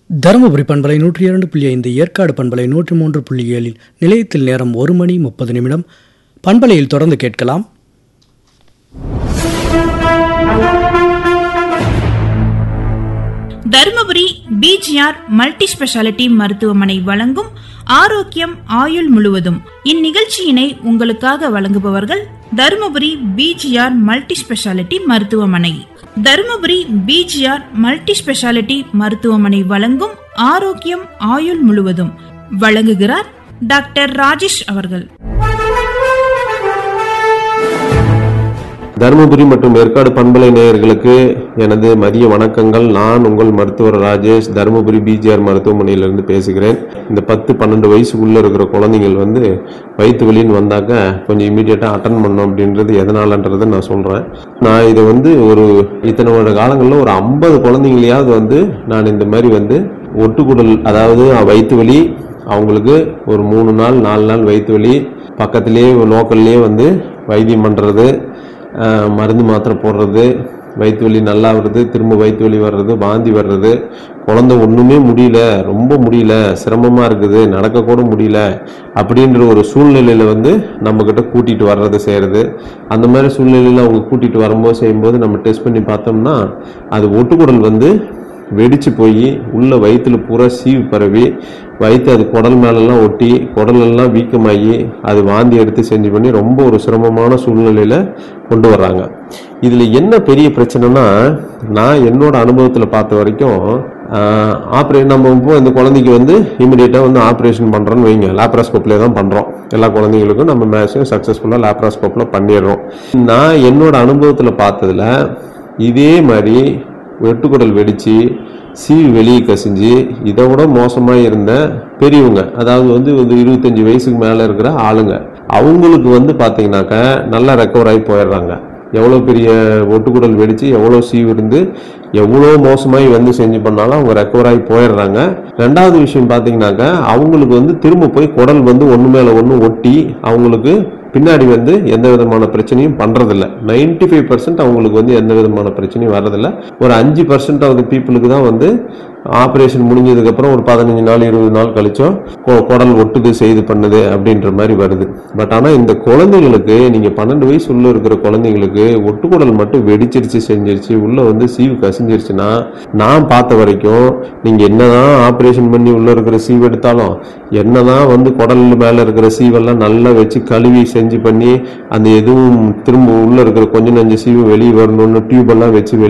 தருமபுரி பண்பலை நூற்றி இரண்டு புள்ளி ஐந்து ஏற்காடு பண்பலை நூற்றி மூன்று புள்ளி ஏழில் நிலையத்தில் நேரம் ஒரு மணி முப்பது நிமிடம் பண்பலையில் தொடர்ந்து கேட்கலாம் தருமபுரி பிஜிஆர் மல்டி ஸ்பெஷாலிட்டி மருத்துவமனை வழங்கும் ஆரோக்கியம் ஆயுள் முழுவதும் இந்நிகழ்ச்சியினை உங்களுக்காக வழங்குபவர்கள் தருமபுரி பிஜிஆர் மல்டி ஸ்பெஷாலிட்டி மருத்துவமனை தருமபுரி பிஜிஆர் மல்டி ஸ்பெஷாலிட்டி மருத்துவமனை வழங்கும் ஆரோக்கியம் ஆயுள் முழுவதும் வழங்குகிறார் டாக்டர் ராஜேஷ் அவர்கள் தருமபுரி மற்றும் ஏற்காடு பண்பலை நேயர்களுக்கு எனது மதிய வணக்கங்கள் நான் உங்கள் மருத்துவர் ராஜேஷ் தருமபுரி பிஜிஆர் மருத்துவமனையிலிருந்து பேசுகிறேன் இந்த பத்து பன்னெண்டு வயசுக்குள்ள இருக்கிற குழந்தைகள் வந்து வயிற்று வலின்னு வந்தாக்க கொஞ்சம் இமீடியட்டாக அட்டன் பண்ணோம் அப்படின்றது எதனாலன்றதை நான் சொல்கிறேன் நான் இதை வந்து ஒரு இத்தனை வருட காலங்களில் ஒரு ஐம்பது குழந்தைங்களையாவது வந்து நான் இந்த மாதிரி வந்து ஒட்டுக்குடல் அதாவது வயிற்று வலி அவங்களுக்கு ஒரு மூணு நாள் நாலு நாள் வயிற்று வலி பக்கத்துலேயே லோக்கல்லையே வந்து வைத்தியம் பண்ணுறது ஆஹ் மருந்து மாத்திரை போடுறது வயிற்று வலி நல்லா வருது திரும்ப வயிற்று வலி வர்றது வாந்தி வர்றது குழந்தை ஒன்றுமே முடியல ரொம்ப முடியல சிரமமாக இருக்குது நடக்கக்கூட முடியல அப்படின்ற ஒரு சூழ்நிலையில் வந்து நம்மக்கிட்ட கூட்டிகிட்டு வர்றது செய்கிறது அந்த மாதிரி சூழ்நிலையில் அவங்க கூட்டிகிட்டு வரும்போது செய்யும்போது நம்ம டெஸ்ட் பண்ணி பார்த்தோம்னா அது ஒட்டுக்குடல் வந்து வெடிச்சு போய் உள்ள வயிற்றுல பூரா சீவு பரவி வயிற்று அது குடல் மேலெல்லாம் ஒட்டி குடலெல்லாம் வீக்கமாகி அது வாந்தி எடுத்து செஞ்சு பண்ணி ரொம்ப ஒரு சிரமமான சூழ்நிலையில் கொண்டு வர்றாங்க இதில் என்ன பெரிய பிரச்சனைனா நான் என்னோட அனுபவத்தில் பார்த்த வரைக்கும் ஆப்ரே நம்ம இப்போ இந்த குழந்தைக்கு வந்து இமிடியேட்டாக வந்து ஆப்ரேஷன் பண்ணுறோன்னு வைங்க லேப்ராஸ்கோப்லேயே தான் பண்ணுறோம் எல்லா குழந்தைங்களுக்கும் நம்ம மேக்ஸிமம் சக்ஸஸ்ஃபுல்லாக லேப்ராஸ்கோப்பில் பண்ணிடுறோம் நான் என்னோட அனுபவத்தில் பார்த்ததுல இதே மாதிரி வெட்டுக்குடல் வெடிச்சு சீவி வெளியே கசிஞ்சு இதை விட மோசமாக இருந்த பெரியவங்க அதாவது வந்து ஒரு இருபத்தஞ்சி வயசுக்கு மேலே இருக்கிற ஆளுங்க அவங்களுக்கு வந்து பார்த்தீங்கன்னாக்கா நல்லா ரெக்கவர் ஆகி போயிடுறாங்க எவ்வளோ பெரிய ஒட்டுக்குடல் வெடிச்சு எவ்வளோ சீவு இருந்து எவ்வளோ மோசமாகி வந்து செஞ்சு பண்ணாலும் அவங்க ரெக்கவர் ஆகி போயிடுறாங்க ரெண்டாவது விஷயம் பார்த்தீங்கன்னாக்கா அவங்களுக்கு வந்து திரும்ப போய் குடல் வந்து ஒன்று மேலே ஒன்று ஒட்டி அவங்களுக்கு பின்னாடி வந்து எந்த விதமான பிரச்சனையும் பண்றதில்ல நைன்டி ஃபைவ் பர்சன்ட் அவங்களுக்கு வந்து எந்த விதமான பிரச்சனையும் வர்றதில்ல ஒரு அஞ்சு பர்சன்ட் ஆஃப் பீப்புளுக்கு தான் வந்து ஆப்ரேஷன் முடிஞ்சதுக்கப்புறம் ஒரு பதினஞ்சு நாள் இருபது நாள் கழிச்சோம் கொ- குடல் ஒட்டுது செய்து பண்ணுது அப்படின்ற மாதிரி வருது பட் ஆனால் இந்த குழந்தைங்களுக்கு நீங்கள் பன்னெண்டு வயசு உள்ள இருக்கிற குழந்தைங்களுக்கு ஒட்டுக்குடல் மட்டும் வெடிச்சிருச்சு செஞ்சிருச்சு உள்ள வந்து சீவு கசிஞ்சிருச்சுன்னா நான் பார்த்த வரைக்கும் நீங்கள் என்னதான் ஆப்ரேஷன் பண்ணி உள்ள இருக்கிற சீவு எடுத்தாலும் என்னதான் வந்து குடல் மேலே இருக்கிற சீவெல்லாம் நல்லா வச்சு கழுவி செஞ்சு பண்ணி அந்த எதுவும் திரும்ப உள்ள இருக்கிற கொஞ்சம் நஞ்சு சீவு வெளியே வரணும்னு டியூப் எல்லாம் வச்சு வெளியே